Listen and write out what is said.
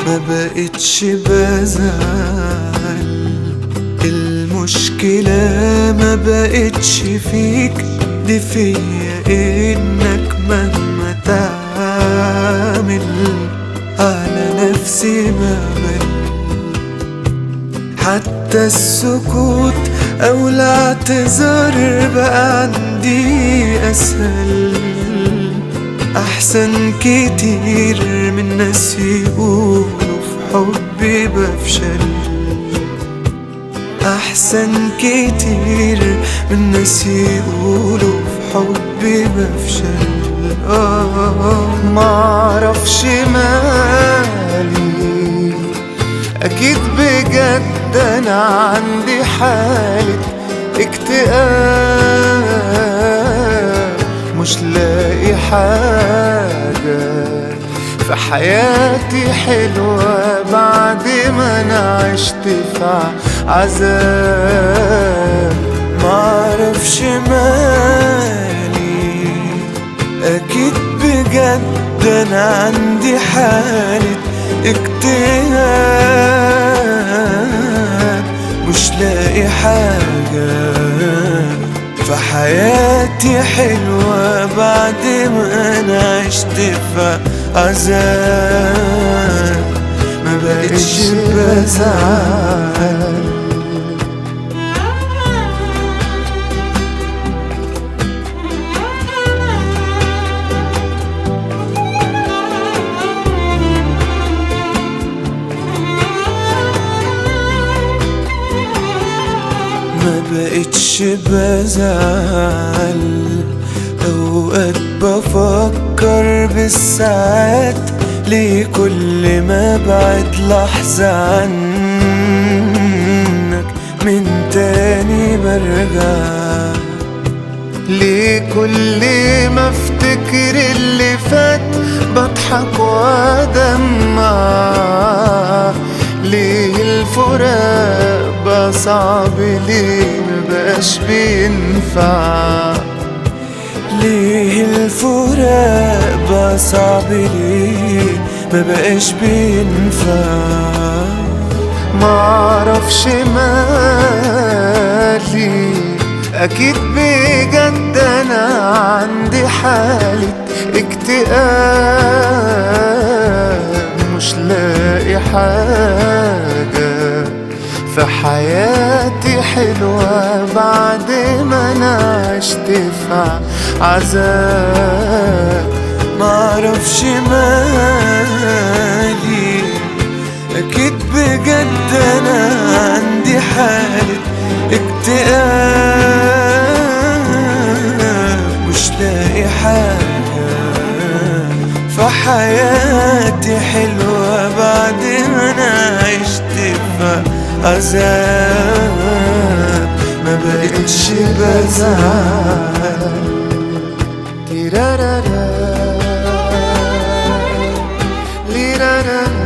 ما بقتش بزعل المشكلة ما بقتش فيك دي فيا انك مهما تعمل على نفسي ما بل حتى السكوت او الاعتذار بقى عندي اسهل احسن كتير من ناس يقولوا في حبي بفشل احسن كتير من ناس يقولوا في حبي بفشل آه معرفش مالي اكيد بجد انا عندي حالة اكتئاب مش لاقي حاجة في حياتي حلوة بعد ما انا عشت في عذاب معرفش مالي اكيد بجد انا عندي حالة اكتئاب مش لاقي حاجة في حياتي حلوة بعد ما انا عشت في عذاب ما بقتش بزعل ما بقتش بزعل اوقات بفكر بالساعات ليه كل ما بعد لحظة عنك من تاني برجع ليه كل ما افتكر اللي فات بضحك وادمع ليه الفراق بقى صعب ليه مبقاش بينفع ليه الفراق بقى صعب ليه مبقاش بينفع معرفش مالي اكيد بجد انا عندي حالة اكتئاب مش لاقي حاجة في حياتي حلوة بعد ما انا عشت في عذاب معرفش مالي اكيد بجد انا عندي حالة اكتئاب مش لاقي حاجة في حياتي حلوة بعد ما انا عشت في عذاب ما بقتش بزعل تيرارارا ليرارارا